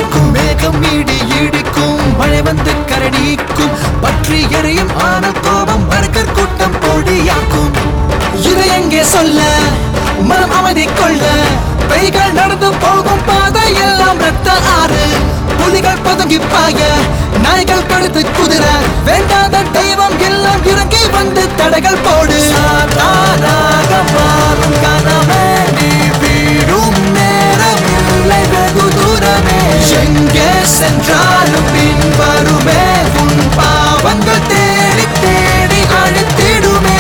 அடிக்கும் மேகம் இடி இடிக்கும் மழை வந்து கரடிக்கும் பற்றி எரியும் ஆனல் கோபம் பர்கர் கூட்டம் பொடியாக்கும் இதை எங்கே சொல்ல மனம் அமைதி கொள்ள கைகள் நடந்து போகும் பாதை எல்லாம் ரத்த ஆறு புலிகள் பதுங்கி பாய நாய்கள் கழுத்து குதிர வேண்டாத தெய்வம் எல்லாம் இறங்கி வந்து தடைகள் போடு சாதாரண மாறும் கனவே நீ வீடும் நேரம் இல்லை வெகு தூரமே எங்கே சென்றாலும் பின் வருமே உன் பாவங்கள் தேடி தேடி அழுத்திடுமே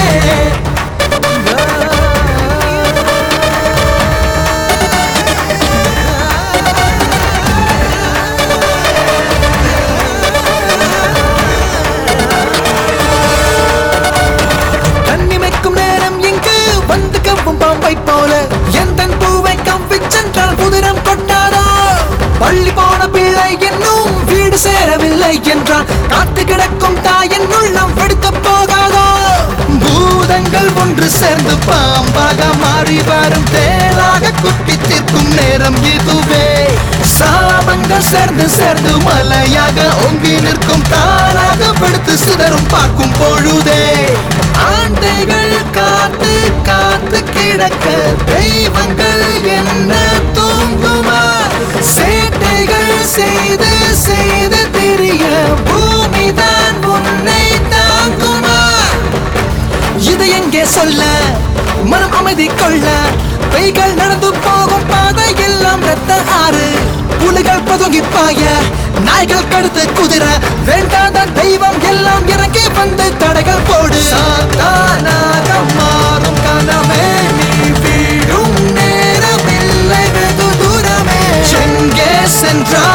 கண்ணிமைக்கும் நேரம் இங்கு வந்து கவ்வும் பாம்பை போல எந்த பூவை கவ்வி சென்றால் உதிரம் கொண்டாடோ பள்ளி போன பிள்ளை என்னும் வீடு சேரவில்லை என்றால் காத்து கிடக்கும் தாயின் உள்ளம் வெடித்து போகாதோ பூதங்கள் ஒன்று சேர்ந்து பாம்பாக மாறி வரும் தேலாக குட்டி தீர்க்கும் நேரம் இதுவே சாபங்கள் சேர்ந்து சேர்ந்து மலையாக ஓங்கி நிற்கும் தானாக படுத்து சிதறும் பார்க்கும் பொழுதே ஆண்டைகள் காத்து காத்து கிடக்க தெய்வங்கள் என்ன தூங்குமா சேட்டைகள் செய்து செய்து தெரிய பூமிதான் உன்னை தாங்குமா இது எங்கே சொல்ல மனம் அமைதி கொள்ள கைகள் நடந்து போகும் பாதை எல்லாம் ரத்த ஆறு புலிகள் பதுங்கி பாய நாய்கள் கடுத்து குதிர வேண்டாத தெய்வம் எல்லாம் இறங்கி வந்து தடைகள் போடு சாத்தானாக மாறும் கனவே நீ வீடும் நேரமில்லை வெகு தூரமே எங்கே சென்றால்